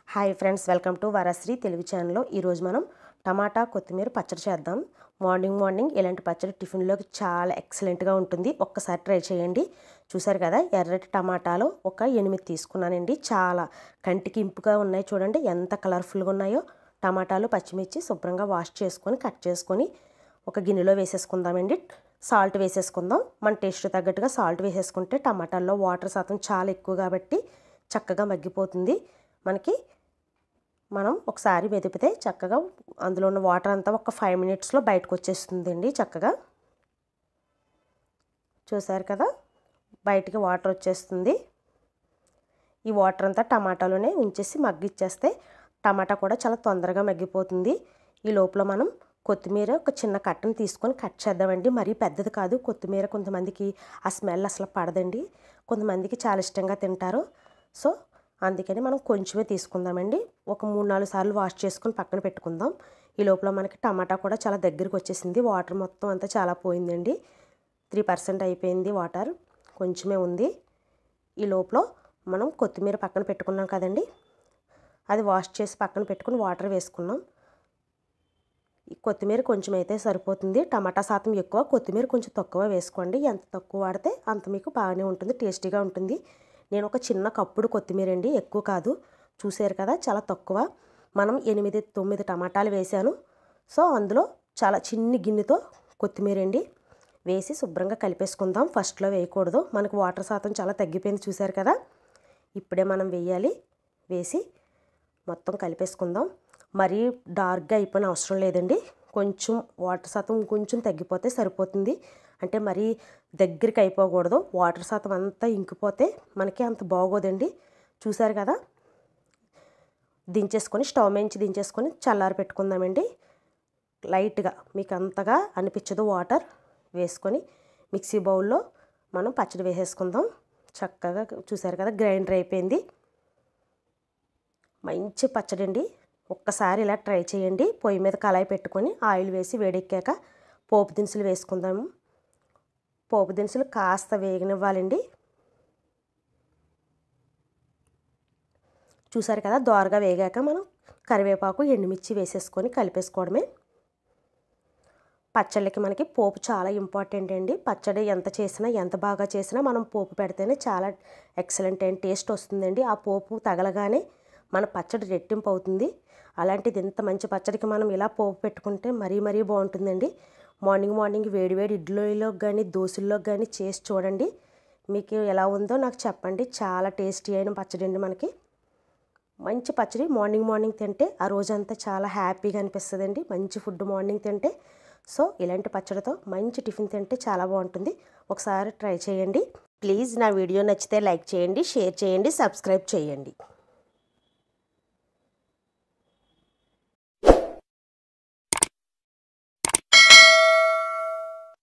hi friends welcome to Varasri Telugu ఛానల్లో ఈరోజు మనం టమాటా కొత్తిమీర పచ్చడి చేద్దాం మార్నింగ్ మార్నింగ్ ఇలాంటి పచ్చడి టిఫిన్లోకి చాలా ఎక్సలెంట్గా ఉంటుంది ఒక్కసారి ట్రై చేయండి చూసారు కదా ఎర్రటి టమాటాలు ఒక ఎనిమిది తీసుకున్నానండి చాలా కంటికి ఇంపుగా ఉన్నాయి చూడండి ఎంత కలర్ఫుల్గా ఉన్నాయో టమాటాలు పచ్చిమిర్చి శుభ్రంగా వాష్ చేసుకొని కట్ చేసుకొని ఒక గిన్నెలో వేసేసుకుందామండి సాల్ట్ వేసేసుకుందాం మన టేస్ట్ తగ్గట్టుగా సాల్ట్ వేసేసుకుంటే టమాటాల్లో వాటర్ శాతం చాలా ఎక్కువ కాబట్టి చక్కగా మగ్గిపోతుంది మనకి మనం ఒకసారి మెదిపితే చక్కగా అందులో ఉన్న వాటర్ అంతా ఒక ఫైవ్ మినిట్స్లో బయటకు వచ్చేస్తుందండి చక్కగా చూసారు కదా బయటికి వాటర్ వచ్చేస్తుంది ఈ వాటర్ అంతా టమాటాలోనే ఉంచేసి మగ్గిచ్చేస్తే టమాటా కూడా చాలా తొందరగా మగ్గిపోతుంది ఈ లోపల మనం కొత్తిమీర ఒక చిన్న కట్టను తీసుకొని కట్ చేద్దామండి మరీ పెద్దది కాదు కొత్తిమీర కొంతమందికి ఆ స్మెల్ అసలు పడదండి కొంతమందికి చాలా ఇష్టంగా తింటారు సో అందుకని మనం కొంచెమే తీసుకుందామండి ఒక మూడు నాలుగు సార్లు వాష్ చేసుకొని పక్కన పెట్టుకుందాం ఈ లోపల మనకి టమాటా కూడా చాలా దగ్గరికి వచ్చేసింది వాటర్ మొత్తం అంతా చాలా పోయిందండి త్రీ పర్సెంట్ అయిపోయింది వాటర్ కొంచెమే ఉంది ఈ లోపల మనం కొత్తిమీర పక్కన పెట్టుకున్నాం కదండి అది వాష్ చేసి పక్కన పెట్టుకుని వాటర్ వేసుకున్నాం ఈ కొత్తిమీర కొంచెం అయితే సరిపోతుంది టమాటా శాతం ఎక్కువ కొత్తిమీర కొంచెం తక్కువ వేసుకోండి ఎంత తక్కువ వాడితే అంత మీకు బాగానే ఉంటుంది టేస్టీగా ఉంటుంది నేను ఒక చిన్న కప్పుడు కొత్తిమీర అండి ఎక్కువ కాదు చూసారు కదా చాలా తక్కువ మనం ఎనిమిది తొమ్మిది టమాటాలు వేసాను సో అందులో చాలా చిన్ని గిన్నెతో కొత్తిమీర అండి వేసి శుభ్రంగా కలిపేసుకుందాం ఫస్ట్లో వేయకూడదు మనకు వాటర్ శాతం చాలా తగ్గిపోయింది చూసారు కదా ఇప్పుడే మనం వేయాలి వేసి మొత్తం కలిపేసుకుందాం మరీ డార్క్గా అయిపోయిన అవసరం లేదండి కొంచెం వాటర్ శాతం కొంచెం తగ్గిపోతే సరిపోతుంది అంటే మరీ దగ్గరికి అయిపోకూడదు వాటర్ శాతం అంతా ఇంకిపోతే మనకి అంత బాగోదండి చూసారు కదా దించేసుకొని స్టవ్ నుంచి దించేసుకొని చల్లారి పెట్టుకుందామండి లైట్గా మీకు అంతగా అనిపించదు వాటర్ వేసుకొని మిక్సీ బౌల్లో మనం పచ్చడి వేసేసుకుందాం చక్కగా చూసారు కదా గ్రైండర్ అయిపోయింది మంచి పచ్చడి అండి ఒక్కసారి ఇలా ట్రై చేయండి పొయ్యి మీద కళాయి పెట్టుకొని ఆయిల్ వేసి వేడెక్కాక పోపు దినుసులు వేసుకుందాము పోపు దినుసులు కాస్త వేగనివ్వాలండి చూసారు కదా దోరగా వేగాక మనం కరివేపాకు ఎండుమిర్చి వేసేసుకొని కలిపేసుకోవడమే పచ్చళ్ళకి మనకి పోపు చాలా ఇంపార్టెంట్ అండి పచ్చడి ఎంత చేసినా ఎంత బాగా చేసినా మనం పోపు పెడితేనే చాలా ఎక్సలెంట్ అండ్ టేస్ట్ వస్తుందండి ఆ పోపు తగలగానే మన పచ్చడి రెట్టింపు అవుతుంది అలాంటిది ఇంత మంచి పచ్చడికి మనం ఇలా పోపు పెట్టుకుంటే మరీ మరీ బాగుంటుందండి మార్నింగ్ మార్నింగ్ వేడి వేడి ఇడ్లీలో కానీ దోశల్లో కానీ చేసి చూడండి మీకు ఎలా ఉందో నాకు చెప్పండి చాలా టేస్టీ అయిన పచ్చడి అండి మనకి మంచి పచ్చడి మార్నింగ్ మార్నింగ్ తింటే ఆ రోజంతా చాలా హ్యాపీగా అనిపిస్తుందండి మంచి ఫుడ్ మార్నింగ్ తింటే సో ఇలాంటి పచ్చడితో మంచి టిఫిన్ తింటే చాలా బాగుంటుంది ఒకసారి ట్రై చేయండి ప్లీజ్ నా వీడియో నచ్చితే లైక్ చేయండి షేర్ చేయండి సబ్స్క్రైబ్ చేయండి